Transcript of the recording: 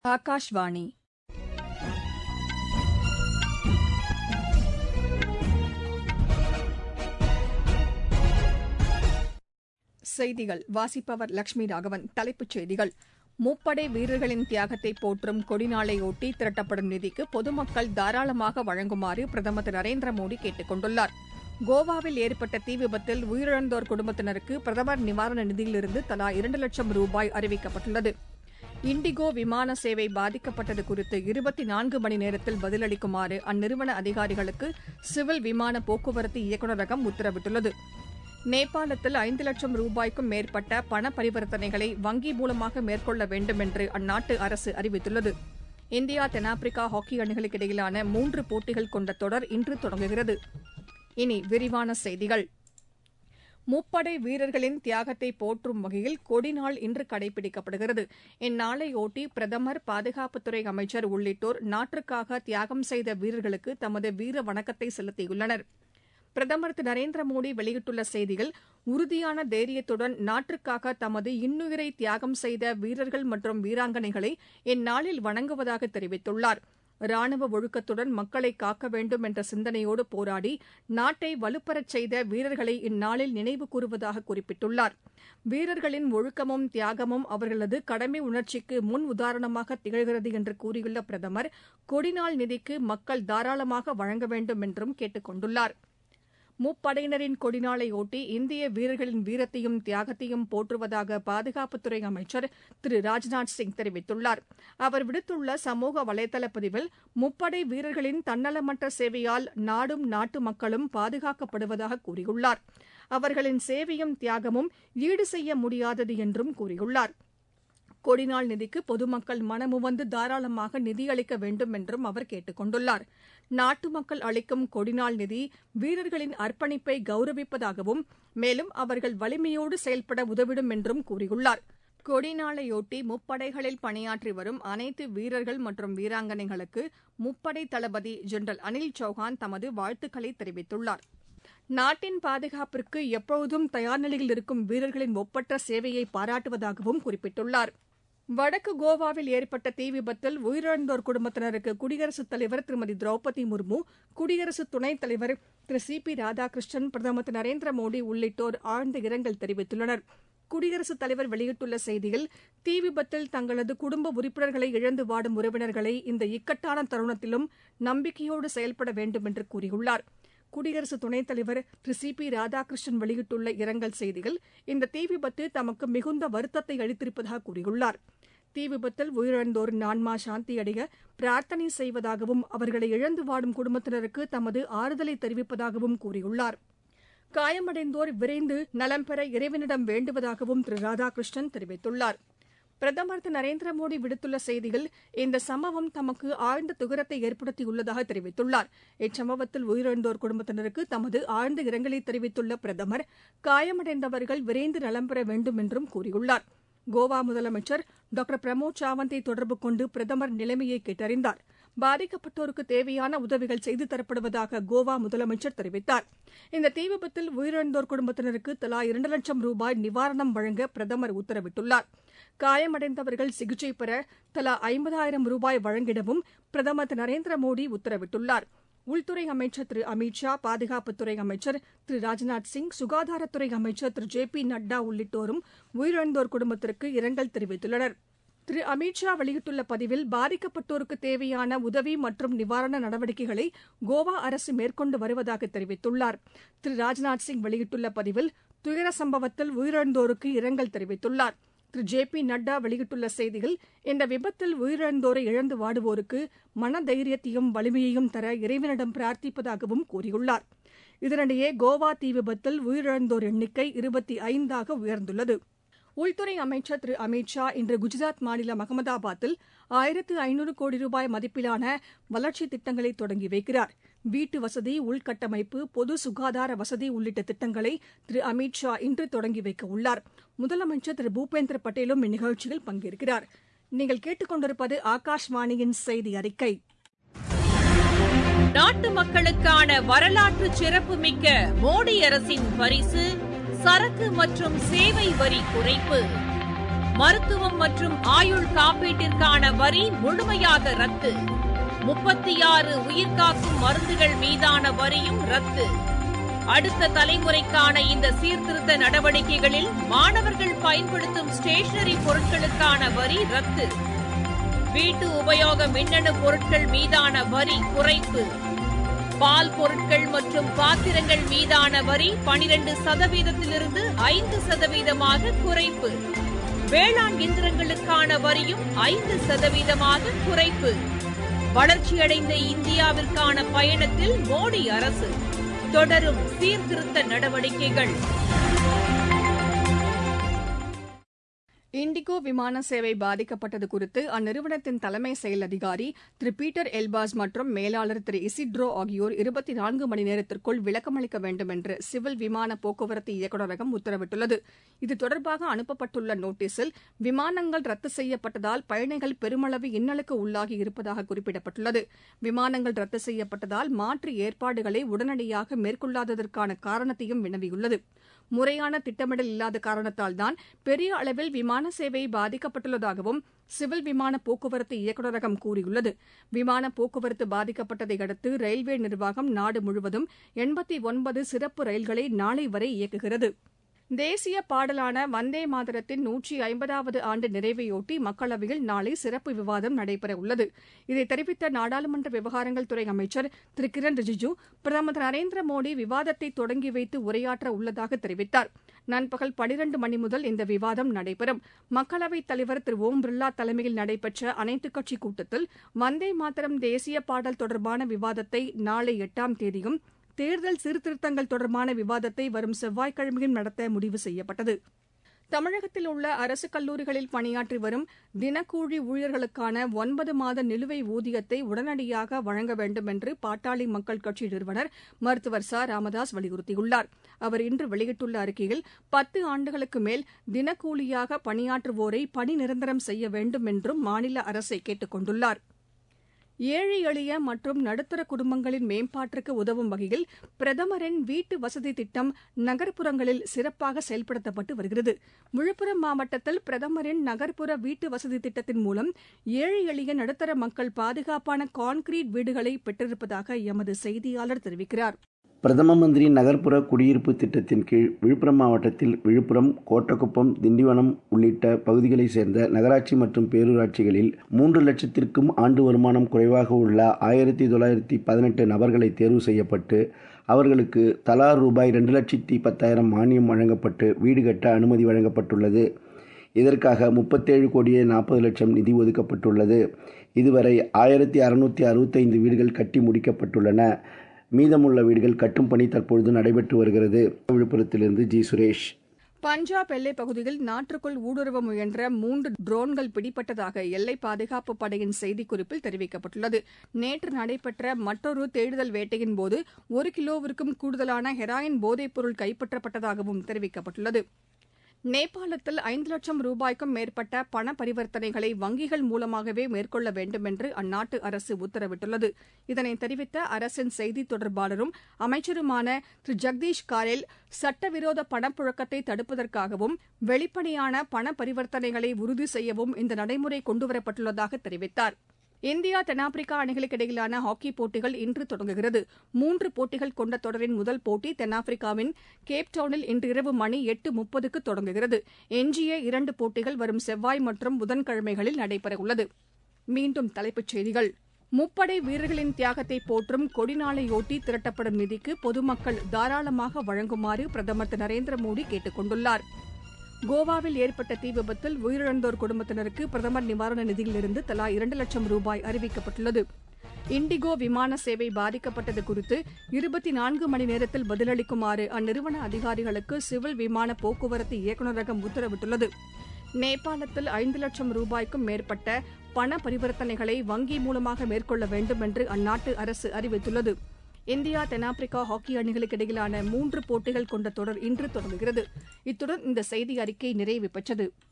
ஆகாஷ்வாணி செய்திகள் வாசிப்பவர் லட்சுமி ராகவன் தலைப்புச் செய்திகள் முப்படை வீரர்களின் தியாகத்தை போற்றும் கொடிநாளையொட்டி திரட்டப்படும் நிதிக்கு பொதுமக்கள் தாராளமாக வழங்குமாறு பிரதமர் திரு நரேந்திர மோடி கேட்டுக் கொண்டுள்ளார் கோவாவில் ஏற்பட்ட தீ விபத்தில் உயிரிழந்தோர் குடும்பத்தினருக்கு பிரதமர் நிவாரண நிதியிலிருந்து தலா இரண்டு லட்சம் ரூபாய் அறிவிக்கப்பட்டுள்ளது இண்டிகோ விமான சேவை பாதிக்கப்பட்டது குறித்து இருபத்தி நான்கு மணி நேரத்தில் பதிலளிக்குமாறு அந்நிறுவன அதிகாரிகளுக்கு சிவில் விமான போக்குவரத்து இயக்குநரகம் உத்தரவிட்டுள்ளது நேபாளத்தில் ஐந்து லட்சம் ரூபாய்க்கும் மேற்பட்ட பண பரிவர்த்தனைகளை வங்கி மூலமாக மேற்கொள்ள வேண்டும் என்று அந்நாட்டு அரசு அறிவித்துள்ளது இந்தியா தென்னாப்பிரிக்கா ஹாக்கி அணிகளுக்கு இடையிலான மூன்று போட்டிகள் கொண்ட தொடர் இன்று தொடங்குகிறது இனி விரிவான செய்திகள் முப்படை வீரர்களின் தியாகத்தை போற்றும் வகையில் கொடிநாள் இன்று கடைபிடிக்கப்படுகிறது இந்நாளையொட்டி பிரதமர் பாதுகாப்புத்துறை அமைச்சர் உள்ளிட்டோர் நாட்டிற்காக தியாகம் செய்த வீரர்களுக்கு தமது வீர வணக்கத்தை செலுத்தியுள்ளனர் பிரதமர் திரு நரேந்திர மோடி வெளியிட்டுள்ள செய்தியில் உறுதியான தைரியத்துடன் நாட்டிற்காக தமது இன்னுயிரை தியாகம் செய்த வீரர்கள் மற்றும் வீராங்கனைகளை இந்நாளில் வணங்குவதாக தெரிவித்துள்ளார் ராணுவ ஒழுக்கத்துடன் மக்களை காக்க வேண்டும் என்ற சிந்தனையோடு போராடி நாட்டை வலுப்பெறச் செய்த வீரர்களை இந்நாளில் நினைவு கூறுவதாக குறிப்பிட்டுள்ளார் வீரர்களின் ஒழுக்கமும் தியாகமும் அவர்களது கடமை உணர்ச்சிக்கு முன் உதாரணமாக திகழ்கிறது என்று கூறியுள்ள பிரதமர் கொடிநாள் நிதிக்கு மக்கள் தாராளமாக வழங்க வேண்டும் என்றும் கேட்டுக் கொண்டுள்ளார் முப்படையினரின் கொடிநாளையொட்டி இந்திய வீரர்களின் வீரத்தையும் தியாகத்தையும் போற்றுவதாக பாதுகாப்புத்துறை அமைச்சர் திரு ராஜ்நாத் சிங் தெரிவித்துள்ளார் அவர் விடுத்துள்ள சமூக வலைதள பதிவில் முப்படை வீரர்களின் தன்னலமற்ற சேவையால் நாடும் நாட்டு மக்களும் பாதுகாக்கப்படுவதாக கூறியுள்ளார் அவர்களின் சேவையும் தியாகமும் ஈடு செய்ய முடியாதது என்றும் கூறியுள்ளார் கொடிநாள் நிதிக்கு பொதுமக்கள் மனமுவந்து தாராளமாக நிதியளிக்க வேண்டும் என்றும் அவர் கேட்டுக் கொண்டுள்ளார் நாட்டு மக்கள் அளிக்கும் கொடிநாள் நிதி வீரர்களின் அர்ப்பணிப்பை கௌரவிப்பதாகவும் மேலும் அவர்கள் வலிமையோடு செயல்பட உதவிடும் என்றும் கூறியுள்ளார் கொடிநாளையொட்டி முப்படைகளில் பணியாற்றி வரும் அனைத்து வீரர்கள் மற்றும் வீராங்கனைகளுக்கு முப்படை தளபதி ஜெனரல் அனில் சௌஹான் தமது வாழ்த்துக்களை தெரிவித்துள்ளார் நாட்டின் பாதுகாப்பிற்கு எப்போதும் தயார் நிலையில் இருக்கும் வீரர்களின் ஒப்பற்ற சேவையை பாராட்டுவதாகவும் குறிப்பிட்டுள்ளார் வடக்கு கோவாவில் ஏற்பட்ட தீ விபத்தில் உயிரிழந்தோர் குடும்பத்தினருக்கு குடியரசுத் தலைவர் திருமதி திரௌபதி முர்மு குடியரசு துணைத் தலைவர் திரு சி பி ராதாகிருஷ்ணன் பிரதமர் திரு நரேந்திர மோடி உள்ளிட்டோர் ஆழ்ந்த இரங்கல் தெரிவித்துள்ளனர் குடியரசுத் தலைவர் வெளியிட்டுள்ள செய்தியில் தீ விபத்தில் தங்களது குடும்ப உறுப்பினர்களை இழந்து வாடும் உறவினர்களை இந்த இக்கட்டான தருணத்திலும் நம்பிக்கையோடு செயல்பட வேண்டும் என்று கூறியுள்ளார் குடியரசு துணைத் தலைவர் திரு சி பி ராதாகிருஷ்ணன் வெளியிட்டுள்ள இரங்கல் செய்தியில் இந்த தீ விபத்து தமக்கு மிகுந்த வருத்தத்தை அளித்திருப்பதாக கூறியுள்ளார் தீ விபத்தில் உயிரிழந்தோரின் ஆன்மா சாந்தியடைய பிரார்த்தனை செய்வதாகவும் அவர்களை இழந்து வாடும் குடும்பத்தினருக்கு தமது ஆறுதலை தெரிவிப்பதாகவும் கூறியுள்ளார் காயமடைந்தோர் விரைந்து நலம் பெற இறைவனிடம் வேண்டுவதாகவும் திரு ராதாகிருஷ்ணன் தெரிவித்துள்ளார் பிரதமர் திரு நரேந்திர மோடி விடுத்துள்ள செய்தியில் இந்த சம்பவம் தமக்கு ஆழ்ந்த துயரத்தை ஏற்படுத்தியுள்ளதாக தெரிவித்துள்ளார் இச்சம்பவத்தில் உயிரிழந்தோர் குடும்பத்தினருக்கு தமது ஆழ்ந்த இரங்கலை தெரிவித்துள்ள பிரதமர் காயமடைந்தவர்கள் விரைந்து நலம் பெற வேண்டும் என்றும் கூறியுள்ளார் கோவா முதலமைச்சர் டாக்டர் பிரமோத் சாவந்தை தொடர்பு கொண்டு பிரதமர் நிலைமையை கேட்டறிந்தார் பாதிக்கப்பட்டோருக்கு தேவையான உதவிகள் செய்து தரப்படுவதாக கோவா முதலமைச்சர் தெரிவித்தார் இந்த தீ விபத்தில் உயிரிழந்தோர் குடும்பத்தினருக்கு தலா இரண்டு லட்சம் ரூபாய் நிவாரணம் வழங்க பிரதமர் உத்தரவிட்டுள்ளார் காயமடைந்தவர்கள் சிகிச்சை பெற தலா ஐம்பதாயிரம் ரூபாய் வழங்கிடவும் பிரதமர் திரு நரேந்திர மோடி உத்தரவிட்டுள்ளார் உள்துறை அமைச்சர் திரு அமித் ஷா பாதுகாப்புத்துறை அமைச்சர் திரு ராஜ்நாத் சிங் சுகாதாரத்துறை அமைச்சர் திரு ஜே பி நட்டா உள்ளிட்டோரும் உயிரிழந்தோர் குடும்பத்திற்கு இரங்கல் தெரிவித்துள்ளனர் திரு அமித் ஷா வெளியிட்டுள்ள பதிவில் பாதிக்கப்பட்டோருக்கு தேவையான உதவி மற்றும் நிவாரண நடவடிக்கைகளை கோவா அரசு மேற்கொண்டு வருவதாக தெரிவித்துள்ளார் திரு ராஜ்நாத் சிங் வெளியிட்டுள்ள பதிவில் துயர சம்பவத்தில் உயிரிழந்தோருக்கு இரங்கல் தெரிவித்துள்ளார் திரு ஜே பி நட்டா வெளியிட்டுள்ள செய்தியில் இந்த விபத்தில் உயிரிழந்தோரை இழந்து வாடுவோருக்கு மனதைரியத்தையும் வலிமையையும் தர இறைவனிடம் பிரார்த்திப்பதாகவும் கூறியுள்ளார் இதனிடையே கோவா தீ விபத்தில் உயிரிழந்தோர் எண்ணிக்கை இருபத்தி ஐந்தாக உயர்ந்துள்ளது உள்துறை அமைச்சர் திரு அமித் ஷா இன்று குஜராத் மாநிலம் அகமதாபாத்தில் ஆயிரத்து ஐநூறு கோடி ரூபாய் மதிப்பிலான வளர்ச்சித் திட்டங்களை தொடங்கி வைக்கிறார் வீட்டு வசதி உள்கட்டமைப்பு பொது சுகாதார வசதி உள்ளிட்ட திட்டங்களை திரு அமித் ஷா இன்று தொடங்கி வைக்க உள்ளார் முதலமைச்சர் திரு பூபேந்திர பட்டேலும் இந்நிகழ்ச்சியில் பங்கேற்கிறார் நீங்கள் கேட்டுக்கொண்டிருப்பது ஆகாஷ்வாணியின் செய்தி அறிக்கை நாட்டு மக்களுக்கான வரலாற்று சிறப்புமிக்க மோடி அரசின் பரிசு சரக்கு மற்றும் சேவை வரி குறைப்பு மருத்துவம் மற்றும் ஆயுள் காப்பீட்டிற்கான வரி முழுமையாக ரத்து முப்பத்தி ஆறு உயிர்காக்கும் மருந்துகள் மீதான வரியும் ரத்து அடுத்த தலைமுறைக்கான இந்த சீர்திருத்த நடவடிக்கைகளில் மாணவர்கள் பயன்படுத்தும் ஸ்டேஷனரி பொருட்களுக்கான வரி ரத்து வீட்டு உபயோக மின்னணு பொருட்கள் மீதான வரி குறைப்பு பால் பொருட்கள் மற்றும் பாத்திரங்கள் மீதான வரி பனிரெண்டு சதவீதத்திலிருந்து ஐந்து சதவீதமாக குறைப்பு வேளாண் இயந்திரங்களுக்கான வரியும் ஐந்து சதவீதமாக குறைப்பு வளர்ச்சியடைந்த இந்தியாவிற்கான பயணத்தில் மோடி அரசு தொடரும் சீர்திருத்த நடவடிக்கைகள் இண்டிகோ விமான சேவை பாதிக்கப்பட்டது குறித்து அந்நிறுவனத்தின் தலைமை செயல் அதிகாரி திரு பீட்டர் எல்பாஸ் மற்றும் மேலாளர் திரு இசிட்ரோ ஆகியோர் இருபத்தி நான்கு மணி நேரத்திற்குள் விளக்கமளிக்க வேண்டும் என்று சிவில் விமான போக்குவரத்து இயக்குநரகம் உத்தரவிட்டுள்ளது இது தொடர்பாக அனுப்பப்பட்டுள்ள நோட்டீஸில் விமானங்கள் ரத்து செய்யப்பட்டதால் பயணிகள் பெருமளவு இன்னலுக்கு உள்ளாகி இருப்பதாக குறிப்பிடப்பட்டுள்ளது விமானங்கள் ரத்து செய்யப்பட்டதால் மாற்று ஏற்பாடுகளை உடனடியாக மேற்கொள்ளாததற்கான காரணத்தையும் வினவியுள்ளது முறையான திட்டமிடல் இல்லாத காரணத்தால்தான் பெரிய அளவில் விமான சேவை பாதிக்கப்பட்டுள்ளதாகவும் சிவில் விமான போக்குவரத்து இயக்குநரகம் கூறியுள்ளது விமான போக்குவரத்து பாதிக்கப்பட்டதை அடுத்து ரயில்வே நிர்வாகம் நாடு முழுவதும் எண்பத்தி ஒன்பது சிறப்பு ரயில்களை நாளை வரை இயக்குகிறது தேசிய பாடலான வந்தே மாதரத்தின் நூற்றி ஐம்பதாவது ஆண்டு நிறைவையொட்டி மக்களவையில் நாளை சிறப்பு விவாதம் நடைபெறவுள்ளது இதை தெரிவித்த நாடாளுமன்ற விவகாரங்கள் துறை அமைச்சர் திரு கிரண் ரிஜிஜு பிரதமர் திரு நரேந்திர மோடி விவாதத்தை தொடங்கி வைத்து உரையாற்ற உள்ளதாக தெரிவித்தார் நண்பகல் பனிரண்டு மணி முதல் இந்த விவாதம் நடைபெறும் மக்களவைத் தலைவர் திரு ஓம் பிர்லா தலைமையில் நடைபெற்ற அனைத்துக் கட்சி கூட்டத்தில் வந்தே மாதரம் தேசிய பாடல் தொடர்பான விவாதத்தை நாளை எட்டாம் தேதியும் தேர்தல் சீர்திருத்தங்கள் தொடர்பான விவாதத்தை வரும் செவ்வாய்க்கிழமையும் நடத்த முடிவு செய்யப்பட்டது தமிழகத்தில் உள்ள அரசுக் கல்லூரிகளில் பணியாற்றி வரும் தினக்கூலி ஊழியர்களுக்கான ஒன்பது மாத நிலுவை ஊதியத்தை உடனடியாக வழங்க வேண்டும் என்று பாட்டாளி மக்கள் கட்சி நிறுவனர் மருத்துவர் ச ராமதாஸ் வலியுறுத்தியுள்ளார் அவர் இன்று வெளியிட்டுள்ள அறிக்கையில் பத்து ஆண்டுகளுக்கு மேல் தினக்கூலியாக பணியாற்றுவோரை பணி நிரந்தரம் செய்ய வேண்டும் என்றும் மாநில அரசை கேட்டுக் கொண்டுள்ளார் ஏழை எளிய மற்றும் நடுத்தர குடும்பங்களின் மேம்பாட்டிற்கு உதவும் வகையில் பிரதமரின் வீட்டு வசதி திட்டம் நகர்ப்புறங்களில் சிறப்பாக செயல்படுத்தப்பட்டு வருகிறது விழுப்புரம் மாவட்டத்தில் பிரதமரின் நகர்ப்புற வீட்டு வசதி திட்டத்தின் மூலம் ஏழை எளிய நடுத்தர மக்கள் பாதுகாப்பான கான்கிரீட் வீடுகளை பெற்றிருப்பதாக எமது செய்தியாளர் தெரிவிக்கிறார் பிரதம மந்திரி நகர்ப்புற குடியிருப்பு திட்டத்தின் கீழ் விழுப்புரம் மாவட்டத்தில் விழுப்புரம் கோட்டக்குப்பம் திண்டிவனம் உள்ளிட்ட பகுதிகளைச் சேர்ந்த நகராட்சி மற்றும் பேரூராட்சிகளில் மூன்று லட்சத்திற்கும் ஆண்டு வருமானம் குறைவாக உள்ள ஆயிரத்தி தொள்ளாயிரத்தி பதினெட்டு நபர்களை தேர்வு செய்யப்பட்டு அவர்களுக்கு தலா ரூபாய் ரெண்டு லட்சத்தி பத்தாயிரம் மானியம் வழங்கப்பட்டு வீடு கட்ட அனுமதி வழங்கப்பட்டுள்ளது இதற்காக முப்பத்தேழு கோடியே நாற்பது லட்சம் நிதி ஒதுக்கப்பட்டுள்ளது இதுவரை ஆயிரத்தி அறுநூற்றி அறுபத்தைந்து வீடுகள் கட்டி முடிக்கப்பட்டுள்ளன மீதமுள்ள வீடுகள் கட்டும் பணி தற்பொழுது நடைபெற்று வருகிறது விழுப்புரத்திலிருந்து ஜி சுரேஷ் பஞ்சாப் எல்லைப் பகுதியில் நாட்டுக்குள் ஊடுருவ முயன்ற மூன்று ட்ரோன்கள் பிடிபட்டதாக எல்லை பாதுகாப்பு படையின் செய்திக்குறிப்பில் தெரிவிக்கப்பட்டுள்ளது நேற்று நடைபெற்ற மற்றொரு தேடுதல் வேட்டையின் போது ஒரு கிலோவிற்கும் கூடுதலான ஹெராயின் போதைப்பொருள் கைப்பற்றப்பட்டதாகவும் தெரிவிக்கப்பட்டுள்ளது நேபாளத்தில் ஐந்து லட்சம் ரூபாய்க்கும் மேற்பட்ட பண பரிவர்த்தனைகளை வங்கிகள் மூலமாகவே மேற்கொள்ள வேண்டும் என்று அந்நாட்டு அரசு உத்தரவிட்டுள்ளது இதனை தெரிவித்த அரசின் செய்தித் தொடர்பாளரும் அமைச்சருமான திரு ஜெகதீஷ் காரேல் சட்டவிரோத பணப்புழக்கத்தை தடுப்பதற்காகவும் வெளிப்படையான பண பரிவர்த்தனைகளை உறுதி செய்யவும் இந்த நடைமுறை கொண்டுவரப்பட்டுள்ளதாக தெரிவித்தார் இந்தியா தென்னாப்பிரிக்கா அணிகளுக்கு இடையிலான ஹாக்கி போட்டிகள் இன்று தொடங்குகிறது மூன்று போட்டிகள் கொண்ட தொடரின் முதல் போட்டி தென்னாப்பிரிக்காவின் கேப்டவுனில் இன்று இரவு மணி எட்டு முப்பதுக்கு தொடங்குகிறது எஞ்சிய இரண்டு போட்டிகள் வரும் செவ்வாய் மற்றும் புதன்கிழமைகளில் நடைபெறவுள்ளது மீண்டும் தலைப்புச் செய்திகள் முப்படை வீரர்களின் தியாகத்தை போற்றும் கொடிநாளையொட்டி திரட்டப்படும் நிதிக்கு பொதுமக்கள் தாராளமாக வழங்குமாறு பிரதமர் திரு நரேந்திர மோடி கேட்டுக் கொண்டுள்ளார் கோவாவில் ஏற்பட்ட தீ விபத்தில் உயிரிழந்தோர் குடும்பத்தினருக்கு பிரதமர் நிவாரண நிதியிலிருந்து தலா இரண்டு லட்சம் ரூபாய் அறிவிக்கப்பட்டுள்ளது இண்டிகோ விமான சேவை பாதிக்கப்பட்டது குறித்து இருபத்தி நான்கு மணி நேரத்தில் பதிலளிக்குமாறு அந்நிறுவன அதிகாரிகளுக்கு சிவில் விமான போக்குவரத்து இயக்குநரகம் உத்தரவிட்டுள்ளது நேபாளத்தில் ஐந்து லட்சம் ரூபாய்க்கும் மேற்பட்ட பண பரிவர்த்தனைகளை வங்கி மூலமாக மேற்கொள்ள வேண்டும் என்று அந்நாட்டு அரசு அறிவித்துள்ளது இந்தியா தென்னாப்பிரிக்கா ஹாக்கி அணிகளுக்கு இடையிலான மூன்று போட்டிகள் கொண்ட தொடர் இன்று தொடங்குகிறது இத்துடன் இந்த செய்தி அறிக்கை நிறைவு பெற்றது